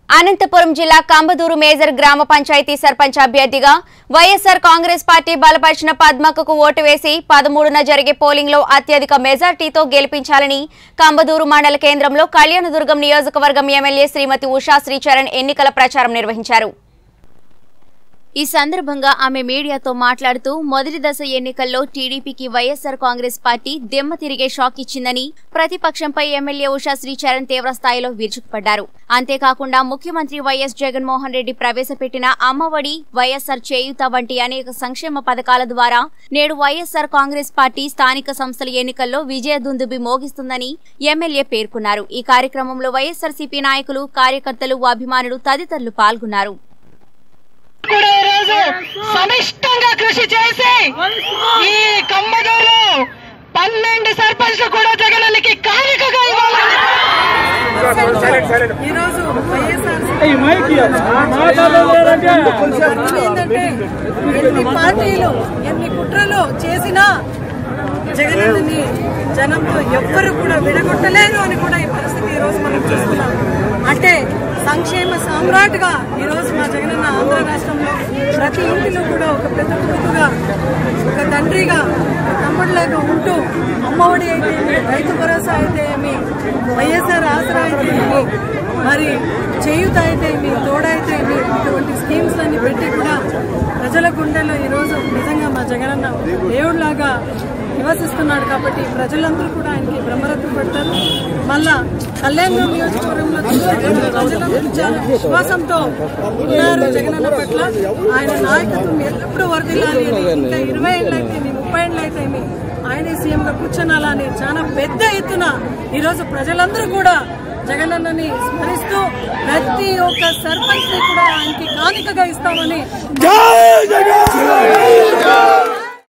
అనంతపురం జిల్లా కంబదూరు మేజర్ గ్రామ పంచాయతీ సర్పంచ్ అభ్యర్థిగా వైఎస్సార్ కాంగ్రెస్ పార్టీ బలపరిచిన పద్మక్కకు ఓటు వేసి పదమూడున జరిగే పోలింగ్లో అత్యధిక మెజార్టీతో గెలిపించాలని కంబదూరు మండల కేంద్రంలో కళ్యాణదుర్గం నియోజకవర్గం ఎమ్మెల్యే శ్రీమతి ఉషా శ్రీచరణ్ ఎన్నికల ప్రచారం నిర్వహించారు ఈ సందర్భంగా ఆమె మీడియాతో మాట్లాడుతూ మొదటి దశ ఎన్నికల్లో టీడీపీకి వైఎస్సార్ కాంగ్రెస్ పార్టీ దెమ్మ తిరిగే షాక్ ఇచ్చిందని ప్రతిపక్షంపై ఎమ్మెల్యే ఉషా శ్రీచరణ్ తీవ్ర స్థాయిలో విరుచుకుపడ్డారు అంతేకాకుండా ముఖ్యమంత్రి వైఎస్ జగన్మోహన్ రెడ్డి ప్రవేశపెట్టిన అమ్మఒడి వైఎస్సార్ చేయూత వంటి అనేక సంక్షేమ పథకాల ద్వారా నేడు వైఎస్సార్ కాంగ్రెస్ పార్టీ స్థానిక సంస్థల ఎన్నికల్లో విజయదుందుబి మోగిస్తుందని ఎమ్మెల్యే పేర్కొన్నారు ఈ కార్యక్రమంలో వైఎస్సార్సీపీ నాయకులు కార్యకర్తలు అభిమానులు తదితరులు పాల్గొన్నారు కూడా ఈ రోజు సమిష్టంగా కృషి చేసి ఈ కమ్మదూరు పన్నెండు సర్పంచ్లు కూడా జగనన్నకి కానుకగా ఇవ్వాలని ఈరోజు వైఎస్ఆర్ ఏంటంటే ఎన్ని పార్టీలు ఎన్ని కుట్రలు చేసినా జగనన్నని జనంతో ఎవ్వరు కూడా విడగొట్టలేరు అని కూడా ఈ పరిస్థితి ఈ రోజు మనం చూస్తున్నాం అంటే సంక్షేమ సామ్రాట్గా ఈ రోజు మా జగనన్న ఆంధ్ర రాష్ట్రంలో ప్రతి ఇంటిలో కూడా ఒక పెద్ద కొడుకుగా ఒక తండ్రిగా ఒక తమ్ముడిలాగా ఉంటూ అమ్మఒడి అయితే ఏమి, రైతు భరోసా అయితే ఏమి వైఎస్ఆర్ ఆసరా అయితే ఏమి మరి చేయూత అయితే ఏమి తోడ అయితే ఏమి ఇటువంటి స్కీమ్స్ అన్ని పెట్టి కూడా ప్రజల గుండెల్లో ఈరోజు నిజంగా మా జగనన్న దేవుడిలాగా నివసిస్తున్నాడు కాబట్టి ప్రజలందరూ కూడా ఆయనకి బ్రహ్మరథం పడతారు మళ్ళా కళ్యాణ నియోజకవర్గంలో చూస్తే ప్రజలందరూ చాలా విశ్వాసంతో ఉన్నారు జగనన్న పట్ల ఆయన నాయకత్వం ఎల్లప్పుడూ వర్దిల్లాలి అని ఇంకా ఇరవై ఏళ్ళు అయితే ముప్పై ఏళ్ళు అయితే ఆయనే సీఎంగా కూర్చొనాలని చాలా పెద్ద ఎత్తున ఈరోజు ప్రజలందరూ కూడా జగనన్నని స్మరిస్తూ ప్రతి ఒక్క సర్పంచ్ ని కూడా ఆయనకి కానుకగా ఇస్తామని